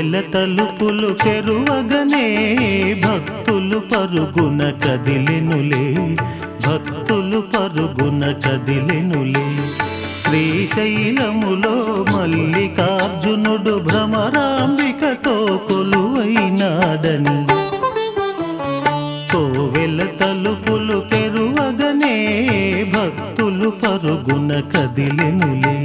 కోవెల తలుపులు తెరువగనే భక్తులు పరుగున కదిలెనులే భక్తులు పరుగున కదిలెనులే శ్రీశైలములో మల్లికార్జునుడు భ్రమరాంబికతో కొలువైనాడని కోవెల తలుపులు తెరువగనే భక్తులు పరుగున కదిలెనులే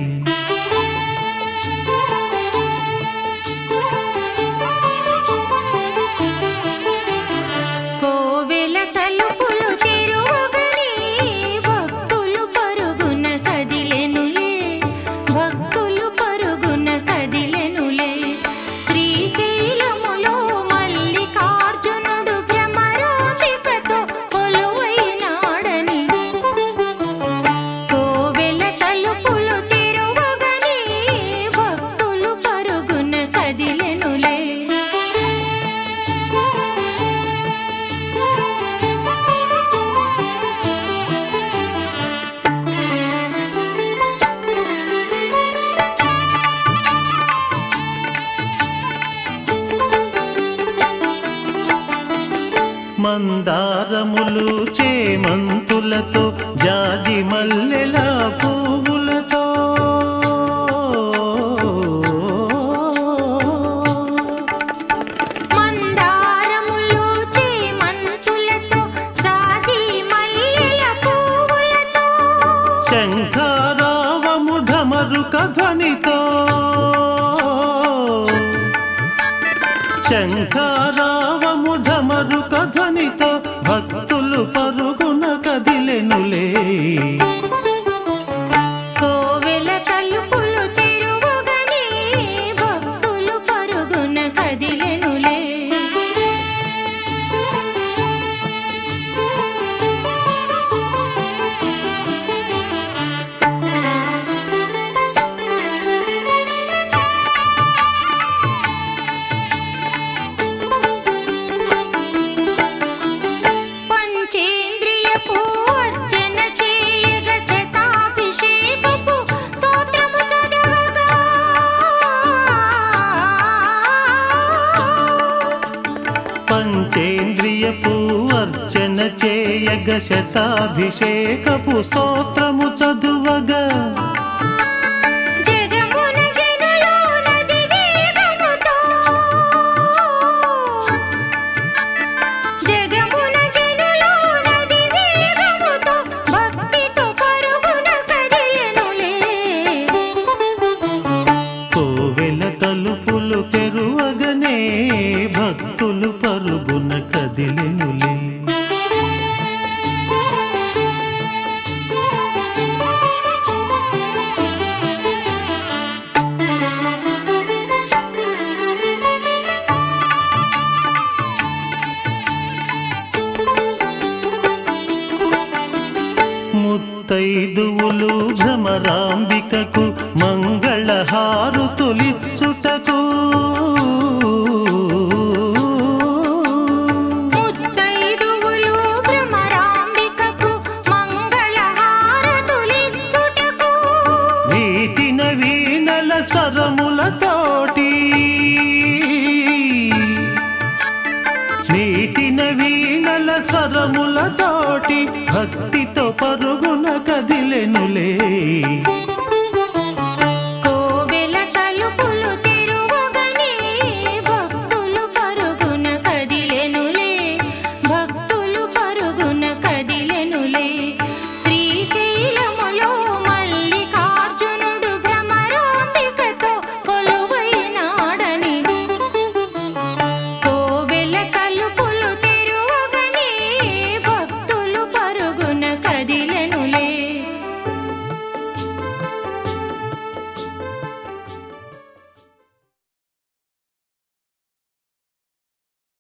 కోవెల తలుపులు తెరువగనే భక్తులు పరుగున కదిలెనులే భక్తులు పరుగున కదిలెనులే శ్రీశైలములో మల్లికార్జునుడు భ్రమరాంబికతో కొలువైనాడని కోవెల తలుపులు తెరువగనే భక్తులు పరుగున కదిలెనులే మందారములు చేమంతులతో జాజి మల్లెల పువ్వులతో మందారములు చేమంతులతో జాజి మల్లెల పువ్వులతో శంఖారావము ఢమరుక ధ్వనితో శంఖారావము ఢమరుక ధ్వనితో భక్తులు పరుగున కదిలెనులే కోవెల తలుపులు తెరువగనే భక్తులు పరుగున కదిలెనులే పంచేంద్రియ పూర్జన చేయగ శతాభిషేకపు స్తోత్రము చదవగా పంచేంద్రియ పూవర్చన చేయగ శతాభిషేకపు స్తోత్రము చదువగా జగమున జనులు నది వేగముతో జగమున జనులు నది వేగముతో భక్తితో పరుగున కదిలెనులే కోవెల తలుపులు తెరువగనే భక్తులు పరుగున కదిలెనులే ముత్తైదువులు భ్రమరాంబికకు మంగళహారుతులిచ్చుటకు ముత్తైదువులు భ్రమరాంబికకు మంగళహారతులిచ్చుటకు వీటిన వీణల స్వరములతోటి నీటిన వీణల స్వరములతోటి భక్తితో పరుగున కదిలెనులే